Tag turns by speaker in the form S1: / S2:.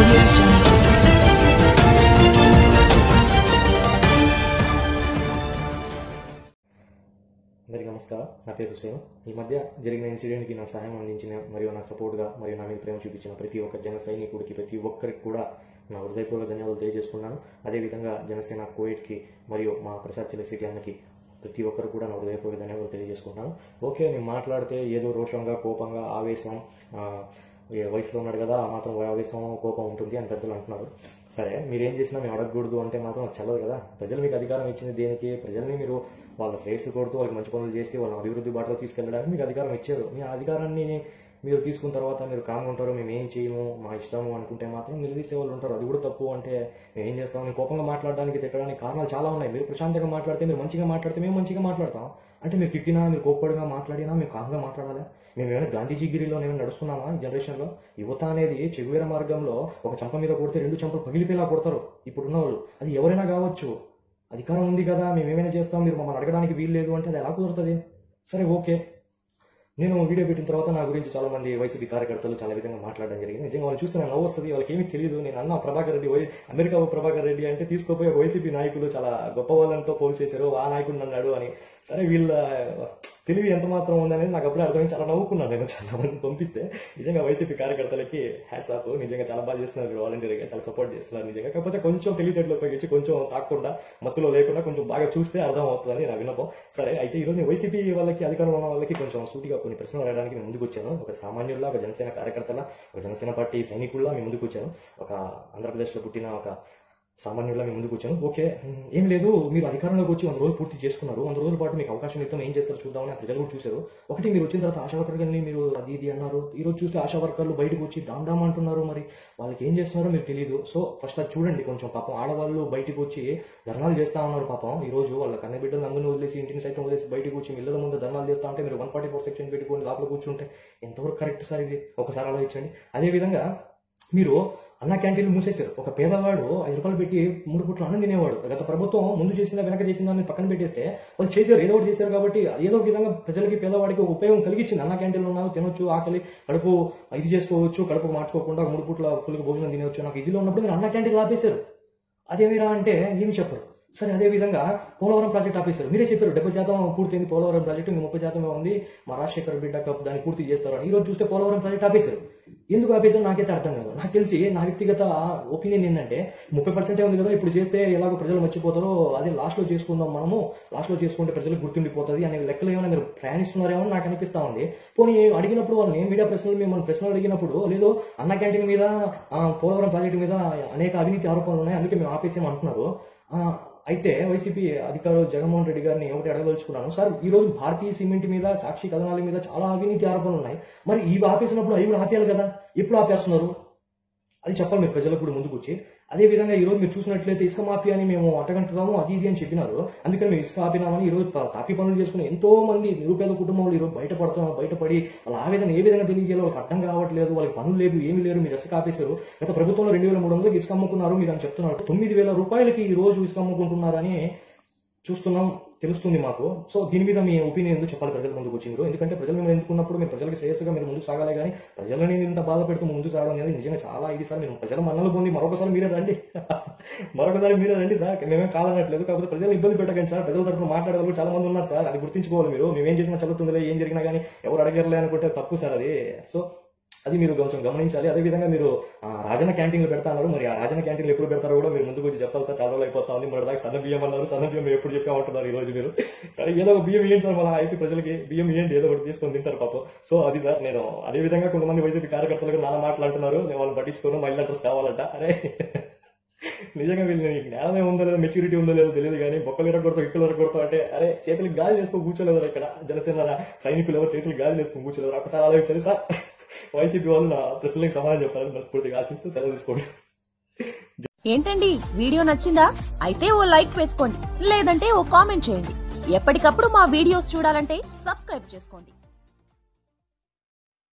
S1: audio jungle.
S2: అందరికీ నమస్కారం నా పేరు హుసేన్ ఈ మధ్య జరిగిన ఇన్సిడెంట్కి నాకు సహాయం అందించిన మరియు నాకు సపోర్ట్గా మరియు నా మీద ప్రేమ చూపించిన ప్రతి ఒక్క జన సైనికుడికి ప్రతి ఒక్కరికి కూడా నా హృదయపూర్వక ధన్యవాదాలు తెలియజేసుకున్నాను అదేవిధంగా జనసేన కోవిడ్కి మరియు మా ప్రసాద్ చెల్లిసిటీ అన్నకి ప్రతి ఒక్కరు కూడా నా హృదయపూర్వక ధన్యవాదాలు తెలియజేసుకుంటాను ఓకే నేను మాట్లాడితే ఏదో రోషంగా కోపంగా ఆవేశం ఆ, ఏ వయసులో ఉన్నాడు కదా ఆ మాత్రం ఆవేశం కోపం ఉంటుంది అని పెద్దలు అంటున్నారు సరే మీరు ఏం చేసినా మేము అడగకూడదు అంటే మాత్రం అది చల్లదు కదా ప్రజలు మీకు అధికారం ఇచ్చింది దేనికి ప్రజల్ని మీరు వాళ్ళ శ్రేయస్సు కొడుతూ వాళ్ళకి మంచి పనులు చేసి వాళ్ళని అభివృద్ధి బాటలో తీసుకెళ్ళడానికి మీకు అధికారం ఇచ్చారు మీ ఆ అధికారాన్ని మీరు తీసుకున్న తర్వాత మీరు కామ్గా ఉంటారు మేము ఏం చేయము మా ఇష్టము అనుకుంటే మాత్రం నిలదీసే వాళ్ళు ఉంటారు అది కూడా తప్పు అంటే మేము ఏం చేస్తాం మేము కోపంగా మాట్లాడడానికి తిట్టడానికి కారణాలు చాలా ఉన్నాయి మీరు ప్రశాంతంగా మాట్లాడితే మీరు మంచిగా మాట్లాడితే మేము మంచిగా మాట్లాడతాం అంటే మీరు తిట్టినా మీరు కోప్పడిగా మాట్లాడినా మేము కామ్గా మాట్లాడాలా మేము ఏమైనా గాంధీజీగిరిలో ఏమైనా నడుస్తున్నామా ఈ జనరేషన్లో యువత అనేది చెగువేర మార్గంలో ఒక చంప మీద కొడితే రెండు చంపలు పగిలిపోయేలా కొడతారు ఇప్పుడున్న వాళ్ళు అది ఎవరైనా కావచ్చు అధికారం ఉంది కదా మేము ఏమైనా చేస్తాం మీరు మమ్మల్ని అడగడానికి వీలు లేదు అంటే అది ఎలా కుదురుతుంది సరే ఓకే నేను వీడియో పెట్టిన తర్వాత నా గురించి చాలా మంది వైసీపీ కార్యకర్తలు చాలా విధంగా మాట్లాడడం జరిగింది నిజంగా వాళ్ళు చూస్తే నాకు నవ్వు వస్తుంది వాళ్ళకి ఏమీ తెలియదు నేను అన్న ప్రభాకర్ రెడ్డి వై- అమెరికా ప్రభాకర్ రెడ్డి అంటే తీసుకుపోయి ఒక వైసీపీ నాయకులు చాలా గొప్ప వాళ్ళతో పోల్ చేశారు ఆ నాయకుడు అన్నాడు అని సరే వీళ్ళ తెలివి ఎంత మాత్రం ఉందనేది నాకు అప్పుడే అర్థమైంది చాలా నవ్వుకున్నాను నేను చాలా మంది పంపిస్తే నిజంగా వైసీపీ కార్యకర్తలకి హ్యాట్స్ ఆఫ్ నిజంగా చాలా బాగా చేస్తున్నారు వాలంటీర్గా చాలా సపోర్ట్ చేస్తున్నారు నిజంగా కాకపోతే కొంచెం తెలివితేటలు ఉపయోగించి కొంచెం తాకుండా మత్తులో లేకుండా కొంచెం బాగా చూస్తే అర్థం అవుతుందని నా విన్నపం సరే అయితే ఈరోజు నేను వైసీపీ వాళ్ళకి అధికారం ఉన్న వాళ్ళకి కొంచెం సూటిగా కొన్ని ప్రశ్నలు అడగడానికి నేను ముందుకు వచ్చాను ఒక సామాన్యుల్లా ఒక జనసేన కార్యకర్తలా ఒక జనసేన పార్టీ సైనికుల్లా మేము ముందుకు వచ్చాను ఒక ఆంధ్రప్రదేశ్లో పుట్టిన ఒక సామాన్యుల్లా మేము ముందుకు వచ్చాను ఓకే ఉమ్, ఏం లేదు మీరు అధికారంలోకి వచ్చి వంద రోజులు పూర్తి చేసుకున్నారు వంద రోజుల పాటు మీకు అవకాశం ఇస్తాం ఏం చేస్తారో చూద్దామని ఆ ప్రజలు కూడా చూశారు ఒకటి మీరు వచ్చిన తర్వాత ఆశా వర్కర్ని మీరు అది ఇది అన్నారు ఈ రోజు చూస్తే ఆశా వర్కర్లు బయటకు వచ్చి డామ్ డామ్ అంటున్నారు మరి వాళ్ళకి ఏం చేస్తున్నారో మీరు తెలియదు సో ఫస్ట్ అది చూడండి కొంచెం పాపం ఆడవాళ్ళు బయటకు వచ్చి ధర్నాలు చేస్తా ఉన్నారు పాపం ఈ రోజు వాళ్ళ కన్న బిడ్డలు అందరిని వదిలేసి ఇంటిని సైతం వదిలేసి బయటకు వచ్చి ఇళ్ళ ముందు ధర్నాలు చేస్తా ఉంటే మీరు వన్ ఫార్టీ ఫోర్ సెక్షన్ పెట్టుకొని లోపల కూర్చుంటే ఎంతవరకు కరెక్ట్ సార్ ఇది ఒకసారి ఆలోచించండి అదేవిధంగా మీరు అన్న క్యాంటీన్లు మూసేశారు ఒక పేదవాడు ఐదు రూపాయలు పెట్టి మూడు పుట్లు అన్నం తినేవాడు గత ప్రభుత్వం ముందు చేసిందా వెనక చేసిందా అని పక్కన పెట్టేస్తే వాళ్ళు చేశారు ఏదో ఒకటి చేశారు కాబట్టి ఏదో ఒక విధంగా ప్రజలకి పేదవాడికి ఒక ఉపయోగం కలిగించింది అన్న క్యాంటీన్లు ఉన్నారు తినొచ్చు ఆకలి కడుపు ఇది చేసుకోవచ్చు కడుపు మార్చుకోకుండా మూడు పుట్ల ఫుల్గా భోజనం తినవచ్చు నాకు ఇదిలో ఉన్నప్పుడు మీరు అన్న క్యాంటీన్లు ఆపేశారు అదేమిరా అంటే ఏమి చెప్పరు సరే అదే విధంగా పోలవరం ప్రాజెక్ట్ ఆపేశారు మీరే చెప్పారు డెబ్బై శాతం పూర్తయింది పోలవరం ప్రాజెక్ట్ ఇంకా ముప్పై శాతం ఉంది మా రాజశేఖర్ బిడ్డ కప్ దాన్ని పూర్తి చేస్తారు అని ఈ రోజు చూస్తే పోలవరం ప్రాజెక్ట్ ఆపేశారు ఎందుకు ఆపేశారు నాకైతే అర్థం కాదు నాకు తెలిసి నా వ్యక్తిగత ఒపీనియన్ ఏంటంటే ముప్పై పర్సెంటే ఉంది కదా ఇప్పుడు చేస్తే ఎలాగో ప్రజలు మర్చిపోతారో అదే లాస్ట్ లో చేసుకుందాం మనము లాస్ట్ లో చేసుకుంటే ప్రజలకు గుర్తుండిపోతుంది అనే లెక్కలు ఏమైనా మీరు ప్రయాణిస్తున్నారేమో అని నాకు అనిపిస్తా ఉంది పోనీ అడిగినప్పుడు వాళ్ళని మీడియా ప్రశ్నలు మిమ్మల్ని ప్రశ్నలు అడిగినప్పుడు లేదు అన్న క్యాంటీన్ మీద ఆ, పోలవరం ప్రాజెక్టు మీద అనేక అవినీతి ఆరోపణలు ఉన్నాయి అందుకే మేము ఆపేసాం అంటున్నారు ఆ, అయితే వైసీపీ అధికారులు జగన్మోహన్ రెడ్డి గారిని ఒకటి అడగదలుచుకున్నాను సార్ ఈ రోజు భారతీయ సిమెంట్ మీద సాక్షి కథనాల మీద చాలా అవినీతి ఆరోపణలు ఉన్నాయి మరి ఇవి ఆపేసినప్పుడు అవి కూడా ఆపేయాలి కదా ఎప్పుడు ఆపేస్తున్నారు అది చెప్పాలి మీరు ప్రజలకు కూడా ముందుకు వచ్చి అదే విధంగా ఈ రోజు మీరు చూసినట్లయితే ఇసుక మాఫియాని మేము అట్టగంటున్నాము అది ఇది అని చెప్పినారు అందుకని మేము ఇసుక ఆపినామని ఈ రోజు ప- తాపీ పనులు చేసుకుని ఎంతో మంది నిరుపేద కుటుంబాలు ఈ రోజు బయటపడుతున్నారు బయటపడి వాళ్ళ ఆవేదన ఏ విధంగా తెలియజేయాలో వాళ్ళకి అర్థం కావట్లేదు వాళ్ళకి పనులు లేవు ఏమి లేరు మీరు ఇసుక ఆపేశారు గత ప్రభుత్వంలో రెండు వేల మూడు వందలకి ఇసుక అమ్ముకున్నారు మీరు అని చెప్తున్నారు తొమ్మిది వేల రూపాయలకి ఈ రోజు ఇసుక అమ్ముకుంటున్నారని చూస్తున్నాం తెలుస్తుంది మాకు సో దీని మీద మీ ఒపీనియన్ ఎందుకు చెప్పాలి ప్రజల ముందుకు వచ్చి మీరు ఎందుకంటే ప్రజలు మేము ఎన్నుకున్నప్పుడు మేము ప్రజలకు శ్రేయస్సుగా మీరు ముందుకు సాగాలి కానీ ప్రజలని ఇంత బాధ పెడుతూ ముందుకు సాగడం అనేది నిజంగా చాలా ఇది సార్ మీరు ప్రజల మన్నలు పొంది మరొకసారి మీరే రండి మరొకసారి మీరే రండి సార్ మేమేం కాదనట్లేదు కాకపోతే ప్రజలు ఇబ్బంది పెట్టకండి సార్ ప్రజల తరపున మాట్లాడే వాళ్ళు చాలా మంది ఉన్నారు సార్ అది గుర్తించుకోవాలి మీరు మేమేం చేసినా చదువుతుందిలే ఏం జరిగినా కానీ ఎవరు అడగరలే అనుకుంటే తప్పు సార్ అది సో అది మీరు కొంచెం గమనించాలి అదే విధంగా మీరు ఆ, రాజన్న క్యాంటీన్లు పెడతాన్నారు మరి ఆ రాజన్న క్యాంటీన్లు ఎప్పుడు పెడతారో కూడా మీరు ముందుకు వచ్చి చెప్పాలి సార్ చాలా రోజులు అయిపోతా ఉంది మరి దాకా సన్న బియ్యం అన్నారు సన్న బియ్యం ఎప్పుడు చెప్పామంటున్నారు ఈ రోజు మీరు సరే ఏదో ఒక బియ్యం ఇవ్వండి సార్ మన ఐపీ ప్రజలకి బియ్యం ఇవ్వండి ఏదో ఒకటి తీసుకొని తింటారు పాపం సో అది సార్ నేను అదే విధంగా కొంతమంది వైసీపీ కార్యకర్తలకు నాన్న మాట్లాడుతున్నారు నేను వాళ్ళు పట్టించుకోను మహిళా అడ్రస్ కావాలంట అరే నిజంగా వీళ్ళు నీకు జ్ఞానమే ఉందో లేదో మెచ్యూరిటీ ఉందో లేదో తెలియదు కానీ బొక్కలు ఎరగొడతావు ఇక్కలు ఎరగొడతావు అంటే అరే చేతులకు గాలి వేసుకొని కూర్చోలేరు ఇక్కడ జనసేన సైనికులు ఎవరు చేతులకు గాలి వేసుకొని కూర్చోలేరు ఒకసారి ఆలోచించండి సార్ వైసీపీ వాళ్ళు నా ప్రశ్నలకు సమాధానం చెప్పాలని మనస్ఫూర్తిగా ఆశిస్తూ సెలవు తీసుకోండి
S3: ఏంటండి వీడియో నచ్చిందా అయితే ఓ లైక్ వేసుకోండి లేదంటే ఓ కామెంట్ చేయండి ఎప్పటికప్పుడు మా వీడియోస్ చూడాలంటే సబ్స్క్రైబ్ చేసుకోండి